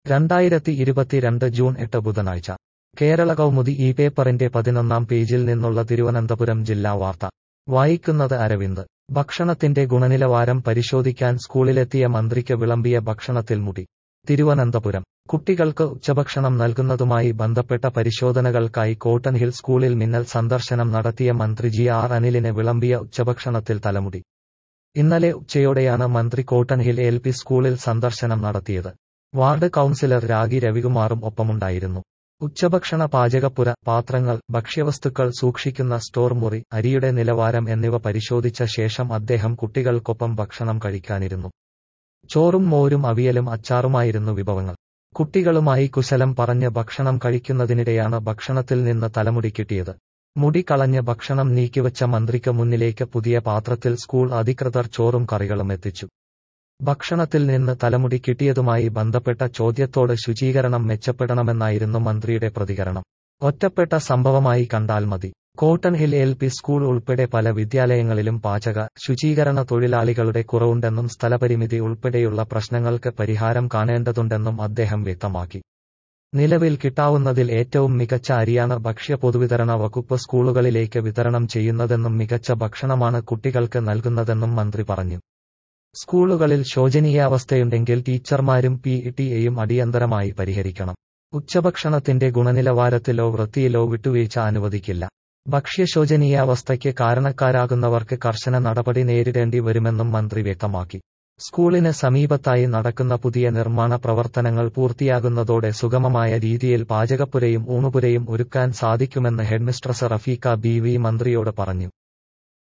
രണ്ടായിരത്തി ഇരുപത്തിരണ്ട് ജൂൺ എട്ട് ബുധനാഴ്ച കേരള കൗമുദി ഈ പേപ്പറിന്റെ പതിനൊന്നാം പേജിൽ നിന്നുള്ള തിരുവനന്തപുരം ജില്ലാ വാർത്ത വായിക്കുന്നത് അരവിന്ദ് ഭക്ഷണത്തിന്റെ ഗുണനിലവാരം പരിശോധിക്കാൻ സ്കൂളിലെത്തിയ മന്ത്രിക്ക് വിളമ്പിയ ഭക്ഷണത്തിൽ മുടി തിരുവനന്തപുരം കുട്ടികൾക്ക് ഉച്ചഭക്ഷണം നൽകുന്നതുമായി ബന്ധപ്പെട്ട പരിശോധനകൾക്കായി കോട്ടൺ ഹിൽ സ്കൂളിൽ മിന്നൽ സന്ദർശനം നടത്തിയ മന്ത്രി ജി ആർ അനിലിന് വിളമ്പിയ ഉച്ചഭക്ഷണത്തിൽ തലമുടി ഇന്നലെ ഉച്ചയോടെയാണ് മന്ത്രി കോട്ടൺ ഹിൽ എൽ പി സ്കൂളിൽ സന്ദർശനം നടത്തിയത് വാർഡ് കൌൺസിലർ രാഗി രവികുമാറും ഒപ്പമുണ്ടായിരുന്നു ഉച്ചഭക്ഷണ പാചകപ്പുര പാത്രങ്ങൾ ഭക്ഷ്യവസ്തുക്കൾ സൂക്ഷിക്കുന്ന സ്റ്റോർ മുറി അരിയുടെ നിലവാരം എന്നിവ പരിശോധിച്ച ശേഷം അദ്ദേഹം കുട്ടികൾക്കൊപ്പം ഭക്ഷണം കഴിക്കാനിരുന്നു ചോറും മോരും അവിയലും അച്ചാറുമായിരുന്നു വിഭവങ്ങൾ കുട്ടികളുമായി കുശലം പറഞ്ഞ് ഭക്ഷണം കഴിക്കുന്നതിനിടെയാണ് ഭക്ഷണത്തിൽ നിന്ന് തലമുടി കിട്ടിയത് മുടി കളഞ്ഞ് ഭക്ഷണം നീക്കിവച്ച മന്ത്രിക്ക് മുന്നിലേക്ക് പുതിയ പാത്രത്തിൽ സ്കൂൾ അധികൃതർ ചോറും കറികളും എത്തിച്ചു ഭക്ഷണത്തിൽ നിന്ന് തലമുടി കിട്ടിയതുമായി ബന്ധപ്പെട്ട ചോദ്യത്തോട് ശുചീകരണം മെച്ചപ്പെടണമെന്നായിരുന്നു മന്ത്രിയുടെ പ്രതികരണം ഒറ്റപ്പെട്ട സംഭവമായി കണ്ടാൽ മതി Cotton Hill L P school ഉൾപ്പെടെ പല വിദ്യാലയങ്ങളിലും പാചക ശുചീകരണ തൊഴിലാളികളുടെ കുറവുണ്ടെന്നും സ്ഥലപരിമിതി ഉൾപ്പെടെയുള്ള പ്രശ്നങ്ങൾക്ക് പരിഹാരം കാണേണ്ടതുണ്ടെന്നും അദ്ദേഹം വ്യക്തമാക്കി നിലവിൽ കിട്ടാവുന്നതിൽ ഏറ്റവും മികച്ച അരിയാണ് ഭക്ഷ്യ പൊതുവിതരണ വകുപ്പ് സ്കൂളുകളിലേക്ക് വിതരണം ചെയ്യുന്നതെന്നും മികച്ച ഭക്ഷണമാണ് കുട്ടികൾക്ക് നൽകുന്നതെന്നും മന്ത്രി പറഞ്ഞു സ്കൂളുകളിൽ ശോചനീയാവസ്ഥയുണ്ടെങ്കിൽ ടീച്ചർമാരും പി ടിഎയും അടിയന്തരമായി പരിഹരിക്കണം ഉച്ചഭക്ഷണത്തിന്റെ ഗുണനിലവാരത്തിലോ വൃത്തിയിലോ വിട്ടുവീഴ്ച അനുവദിക്കില്ല ഭക്ഷ്യശോചനീയാവസ്ഥയ്ക്ക് കാരണക്കാരാകുന്നവർക്ക് കർശന നടപടി നേരിടേണ്ടി വരുമെന്നും മന്ത്രി വ്യക്തമാക്കി സ്കൂളിന് സമീപത്തായി നടക്കുന്ന പുതിയ നിർമ്മാണ പ്രവർത്തനങ്ങൾ പൂർത്തിയാകുന്നതോടെ സുഗമമായ രീതിയിൽ പാചകപ്പുരയും ഊണുപുരയും ഒരുക്കാൻ സാധിക്കുമെന്ന് ഹെഡ്മിസ്ട്രസ് റഫീഖ ബി വി മന്ത്രിയോട് പറഞ്ഞു